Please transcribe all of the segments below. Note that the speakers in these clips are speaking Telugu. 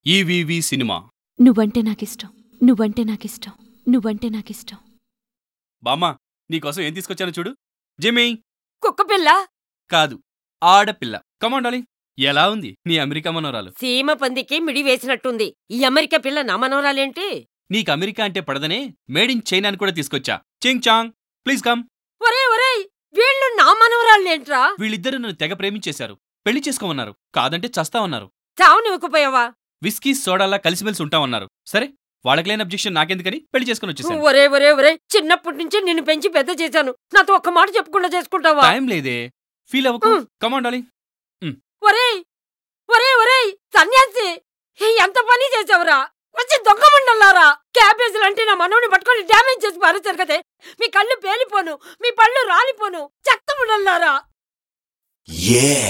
ఈవీవి సినిమా నువ్వంటే నాకిష్టం నువ్వంటే నాకిష్టం నువ్వంటే నాకిష్టం బామ్మ నీకోసం ఏం తీసుకొచ్చాను చూడు జిమ్మీ కుక్క పిల్ల కాదు ఆడపిల్ల కమాన్ డాలింగ్ ఎలా ఉంది నీ అమెరికా మనోరాలు సీమ పందికి మిడి వేసినట్టుంది ఈ అమెరికా పిల్ల నా మనవరాలేంటి నీకు అమెరికా అంటే పడదనే మేడ్ ఇన్ చైనా అని కూడా తీసుకొచ్చా చింగ్ చాంగ్ ప్లీజ్ కమ్ ఒరే ఒరే వీళ్ళు నా మనవరాళ్ళేంట్రా వీళ్ళిద్దరూ నన్ను తెగ ప్రేమించేశారు పెళ్లి చేసుకోమన్నారు కాదంటే చస్తామన్నారు చావునివ్వకపోయావా విస్కీ సోడాలా కలిసిమెలిసి ఉంటామన్నారు సరే వాళ్ళకి లేని అబ్జెక్షన్ నాకెందుకని పెళ్లి చేసుకుని వచ్చేసాను ఒరే ఒరే ఒరే చిన్నప్పటి నుంచి నిన్ను పెంచి పెద్ద చేశాను నాతో ఒక్క మాట చెప్పకుండా చేసుకుంటావా టైం లేదే ఫీల్ అవ్వకు ఉమ్. కమాన్ డాలింగ్ ఒరే ఒరే ఒరే సన్యాసి ఏ, ఎంత పని చేసావురా వచ్చి దొంగ మండలారా క్యాబేజీలు అంటే నా మనవుని పట్టుకొని డ్యామేజ్ చేసి పారేశారు కదే మీ కళ్ళు పేలిపోను మీ పళ్ళు రాలిపోను చెత్త మండలారా Yeah.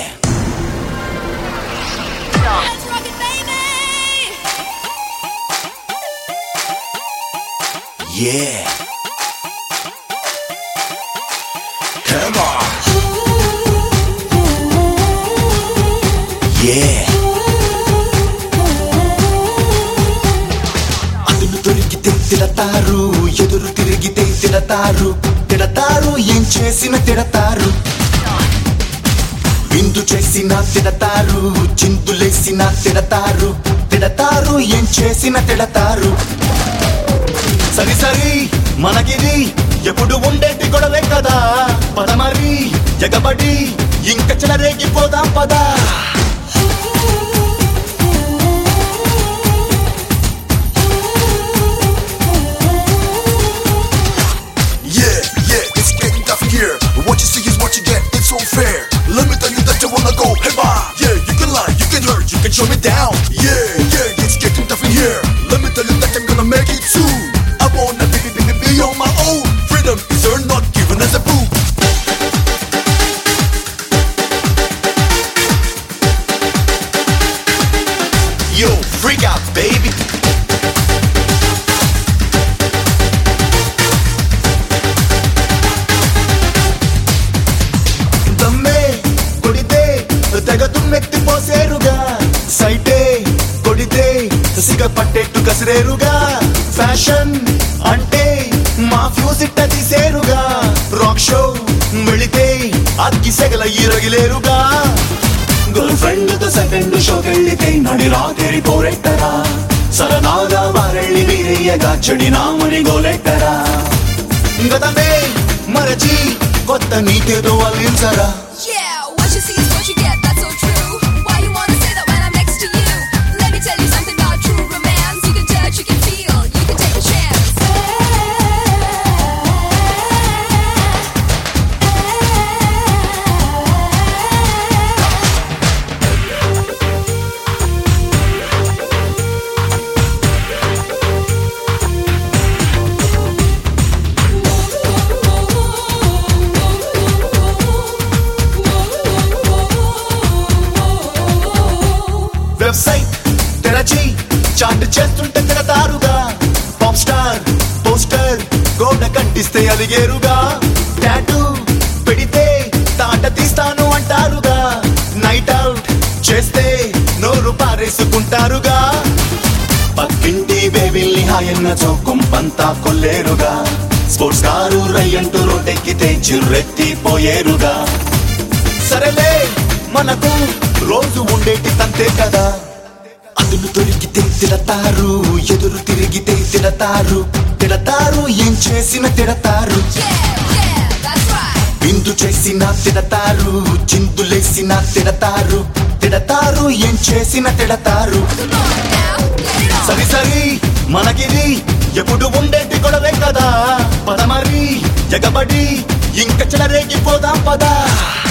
Let's rock it, baby! Yeah. Come on. Yeah. అదును దొరికితే తిడతారు ఎదురు తిరిగితే తిడతారు తిడతారు ఏం చేసిన తిడతారు విందు చేసిన తిడతారు చిందులేసిన తిడతారు తిడతారు ఏం చేసిన తిడతారు సరి సరి మనకిది ఎప్పుడు ఉండేటి గొడవే కదా పద మరి ఎగబడి ఇంక చెలరేగిపోదాం పదా Yeah, yeah, it's getting tough here. What you see is what you get, it's unfair. Let me tell you that you wanna go, hey bye. Yeah, you can lie, you can hurt, you can show me down. Yeah, yeah, it's getting tough in here. Let me tell you that I'm gonna make it soon. I wanna be, be, be, be on my own. Freedom is earned, not given as a boot. Yo, freak out, baby. దమ్మే కొడితే తెగ దుమ్మెత్తిపోసేరుగా సైటే కొడితే సిగ పట్టేట్టు కసిరేరుగా ఫ్యాషన్ అంటే మా ఫ్యూజ్ ఇట్ట తీసేరుగా రాక్ షో వెళితే అగ్గి సెగల ఈరగిలేరుగా గర్ల్ ఫ్రెండ్ తో సెకండ్ షోకెళ్ళితే నడి రాత్రి పోరెట్టరా సరదాగా వారెళ్ళి వీరయ్యగా చెడి నామని గోలెట్టరా గతమే మరచి కొత్త నీతితో వల్లించరా Yeah, what you see is what you get, that's so true. Why you wanna say that when I'm next to you? Let me tell you something about true romance. You can touch, you can feel, you can take a chance. Website తెరచి చాట్ చేస్తుంటే తిరతారుగా పాప్ స్టార్ పోస్టర్ గోడ కంటిస్తే అలిగేరుగా టాటూ పెడితే తాట తీస్తాను అంటారుగా నైట్ అవుట్ చేస్తే నోరు పారేసుకుంటారుగా పక్కింటి బేబిల్ని హాయన్న చౌకుంపంతా కొల్లేరుగా స్పోర్ట్స్ కారు రయ్యంటూ రోడ్డెక్కితే చిర్రెత్తిపోయేరుగా సరేలే మనకు రోజు ఉండేటి తంతే కదా అదును దొరికితే తిడతారు ఎదురు తిరిగితే తిడతారు తిడతారు ఏం చేసిన తిడతారు Yeah, yeah, that's right. విందు చేసిన తిడతారు చిందులేసిన తిడతారు తిడతారు ఏం చేసిన తిడతారు Come on now, get it on. సరి సరి మనకిది ఎప్పుడు ఉండేటి గొడవే కదా పద మరి ఎగబడి ఇంక చెలరేగిపోదాం పదా